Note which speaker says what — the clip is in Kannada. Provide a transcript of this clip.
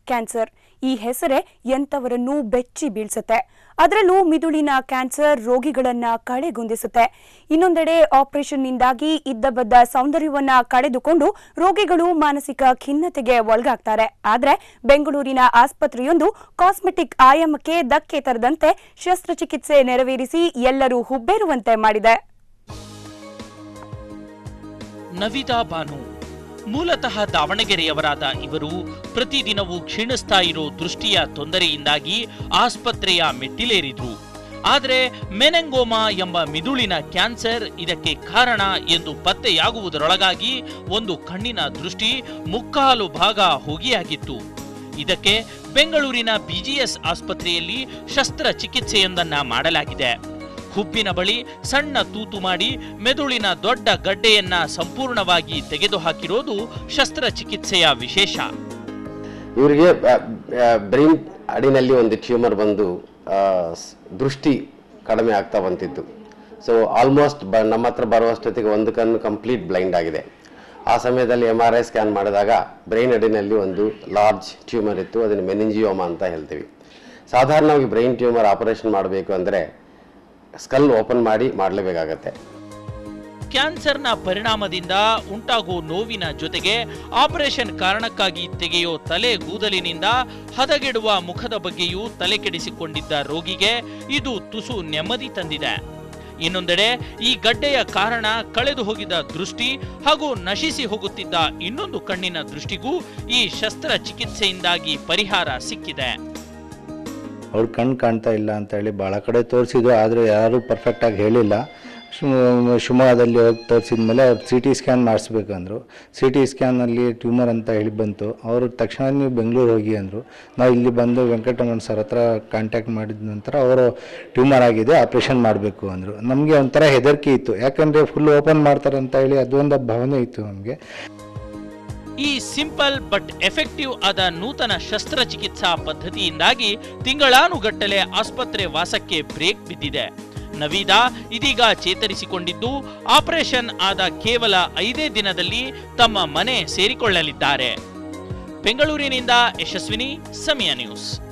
Speaker 1: ಕ್ಯಾನ್ಸರ್ ಈ ಹೆಸರೇ ಎಂಥವರನ್ನೂ ಬೆಚ್ಚಿ ಬೀಳ್ಸುತ್ತೆ ಅದರಲ್ಲೂ ಮಿದುಳಿನ ಕ್ಯಾನ್ಸರ್ ರೋಗಿಗಳನ್ನ ಕಳೆಗುಂದಿಸುತ್ತೆ ಇನ್ನೊಂದೆಡೆ ಆಪರೇಷನ್ನಿಂದಾಗಿ ಇದ್ದ ಬದ್ದ ಸೌಂದರ್ಯವನ್ನ ಕಳೆದುಕೊಂಡು ರೋಗಿಗಳು ಮಾನಸಿಕ ಖಿನ್ನತೆಗೆ ಒಳಗಾಗ್ತಾರೆ ಆದ್ರೆ ಬೆಂಗಳೂರಿನ ಆಸ್ಪತ್ರೆಯೊಂದು ಕಾಸ್ಮೆಟಿಕ್ ಆಯಾಮಕ್ಕೆ ಧಕ್ಕೆ ತರದಂತೆ ಶಸ್ತ್ರಚಿಕಿತ್ಸೆ ನೆರವೇರಿಸಿ ಎಲ್ಲರೂ ಹುಬ್ಬೇರುವಂತೆ ಮಾಡಿದೆ
Speaker 2: ನವಿತಾ ಬಾನು ಮೂಲತಃ ದಾವಣಗೆರೆಯವರಾದ ಇವರು ಪ್ರತಿದಿನವೂ ಕ್ಷೀಣಿಸ್ತಾ ಇರೋ ದೃಷ್ಟಿಯ ತೊಂದರೆಯಿಂದಾಗಿ ಆಸ್ಪತ್ರೆಯ ಮೆಟ್ಟಿಲೇರಿದ್ರು ಆದರೆ ಮೆನೆಂಗೋಮಾ ಎಂಬ ಮಿದುಳಿನ ಕ್ಯಾನ್ಸರ್ ಇದಕ್ಕೆ ಕಾರಣ ಎಂದು ಪತ್ತೆಯಾಗುವುದರೊಳಗಾಗಿ ಒಂದು ಕಣ್ಣಿನ ದೃಷ್ಟಿ ಮುಕ್ಕಾಲು ಭಾಗ ಹೊಗೆಯಾಗಿತ್ತು ಇದಕ್ಕೆ ಬೆಂಗಳೂರಿನ ಬಿಜಿಎಸ್ ಆಸ್ಪತ್ರೆಯಲ್ಲಿ ಶಸ್ತ್ರಚಿಕಿತ್ಸೆಯೊಂದನ್ನ ಮಾಡಲಾಗಿದೆ ಹುಬ್ಬಿನ ಬಳಿ ಸಣ್ಣ ತೂತು ಮಾಡಿ ಮೆದುಳಿನ ದೊಡ್ಡ ಗಡ್ಡೆಯನ್ನ ಸಂಪೂರ್ಣವಾಗಿ ತೆಗೆದುಹಾಕಿರೋದು ಶಸ್ತ್ರಚಿಕಿತ್ಸೆಯ ವಿಶೇಷ
Speaker 3: ಇವರಿಗೆ ಬ್ರೈನ್ ಅಡಿನಲ್ಲಿ ಒಂದು ಟ್ಯೂಮರ್ ಬಂದು ಆ, ಸ್- ದೃಷ್ಟಿ ಕಡಿಮೆ ಆಗ್ತಾ ಬಂತಿತ್ತು ಸೊ ಆಲ್ಮೋಸ್ಟ್ ಬ ನಮ್ಮ ಹತ್ರ ಬರುವಷ್ಟೊತ್ತಿಗೆ ಒಂದು ಕಣ್ಣು ಕಂಪ್ಲೀಟ್ ಬ್ಲೈಂಡ್ ಆಗಿದೆ ಆ ಸಮಯದಲ್ಲಿ ಎಮ್ ಆರ್ ಐ ಸ್ಕ್ಯಾನ್ ಮಾಡಿದಾಗ ಬ್ರೈನ್ ಅಡಿನಲ್ಲಿ ಒಂದು ಲಾರ್ಜ್ ಟ್ಯೂಮರ್ ಇತ್ತು ಅದನ್ನು ಮೆನಿಂಜಿಯೋಮಾ ಅಂತ ಹೇಳ್ತೀವಿ ಸಾಧಾರಣವಾಗಿ ಬ್ರೈನ್ ಟ್ಯೂಮರ್ ಆಪರೇಷನ್ ಮಾಡಬೇಕು ಅಂದರೆ ಸ್ಕಲ್ ಓಪನ್ ಮಾಡಿ ಮಾಡಲೇಬೇಕಾಗತ್ತೆ
Speaker 2: ಕ್ಯಾನ್ಸರ್ನ ಪರಿಣಾಮದಿಂದ ಉಂಟಾಗುವ ನೋವಿನ ಜೊತೆಗೆ ಆಪರೇಷನ್ ಕಾರಣಕ್ಕಾಗಿ ತೆಗೆಯೋ ತಲೆ ಕೂದಲಿನಿಂದ ಹದಗೆಡುವ ಮುಖದ ಬಗ್ಗೆಯೂ ತಲೆ ಕೆಡಿಸಿಕೊಂಡಿದ್ದ ರೋಗಿಗೆ ಇದು ತುಸು ನೆಮ್ಮದಿ ತಂದಿದೆ ಇನ್ನೊಂದೆಡೆ ಈ ಗಡ್ಡೆಯ ಕಾರಣ ಕಳೆದು ಹೋಗಿದ್ದ ದೃಷ್ಟಿ ಹಾಗೂ ನಶಿಸಿ ಹೋಗುತ್ತಿದ್ದ ಇನ್ನೊಂದು ಕಣ್ಣಿನ ದೃಷ್ಟಿಗೂ ಈ ಶಸ್ತ್ರಚಿಕಿತ್ಸೆಯಿಂದಾಗಿ ಪರಿಹಾರ ಸಿಕ್ಕಿದೆ
Speaker 4: ಅವ್ರ ಕಣ್ಣು ಕಾಣ್ತಾ ಇಲ್ಲ ಅಂತ ಹೇಳಿ ಭಾಳ ಕಡೆ ತೋರಿಸಿದ್ರು ಆದರೆ ಯಾರೂ ಪರ್ಫೆಕ್ಟಾಗಿ ಹೇಳಿಲ್ಲ ಶಿವ- ಶಿವಮೊಗ್ಗದಲ್ಲಿ ಹೋಗಿ ತೋರಿಸಿದ ಮೇಲೆ ಅವ್ರು ಸಿ ಟಿ ಸ್ಕ್ಯಾನ್ ಮಾಡಿಸ್ಬೇಕಂದ್ರು ಸಿ ಟಿ ಸ್ಕ್ಯಾನಲ್ಲಿ ಟ್ಯೂಮರ್ ಅಂತ ಹೇಳಿ ಬಂತು ಅವರು ತಕ್ಷಣ ನೀವು ಬೆಂಗಳೂರು ಹೋಗಿ ಅಂದರು ನಾವು ಇಲ್ಲಿ ಬಂದು ವೆಂಕಟರಮಣ ಸರ್ ಹತ್ರ ಕಾಂಟ್ಯಾಕ್ಟ್ ಮಾಡಿದ ನಂತರ ಅವರು ಟ್ಯೂಮರ್ ಆಗಿದೆ ಆಪ್ರೇಷನ್ ಮಾಡಬೇಕು ಅಂದರು ನಮಗೆ ಒಂಥರ ಹೆದರಿಕೆ ಇತ್ತು ಯಾಕಂದರೆ ಫುಲ್ ಓಪನ್ ಮಾಡ್ತಾರೆ ಅಂತ ಹೇಳಿ ಅದೊಂದು ಭಾವನೆ ಇತ್ತು ನಮಗೆ
Speaker 2: ಈ ಸಿಂಪಲ್ ಬಟ್ ಎಫೆಕ್ಟಿವ್ ಆದ ನೂತನ ಶಸ್ತ್ರಚಿಕಿತ್ಸಾ ಪದ್ಧತಿಯಿಂದಾಗಿ ತಿಂಗಳಾನುಗಟ್ಟಲೆ ಆಸ್ಪತ್ರೆ ವಾಸಕ್ಕೆ ಬ್ರೇಕ್ ಬಿದ್ದಿದೆ ನವೀದಾ ಇದೀಗ ಚೇತರಿಸಿಕೊಂಡಿದ್ದು ಆಪರೇಷನ್ ಆದ ಕೇವಲ ಐದೇ ದಿನದಲ್ಲಿ ತಮ್ಮ ಮನೆ ಸೇರಿಕೊಳ್ಳಲಿದ್ದಾರೆ ಬೆಂಗಳೂರಿನಿಂದ ಯಶಸ್ವಿನಿ ಸಮಯ ನ್ಯೂಸ್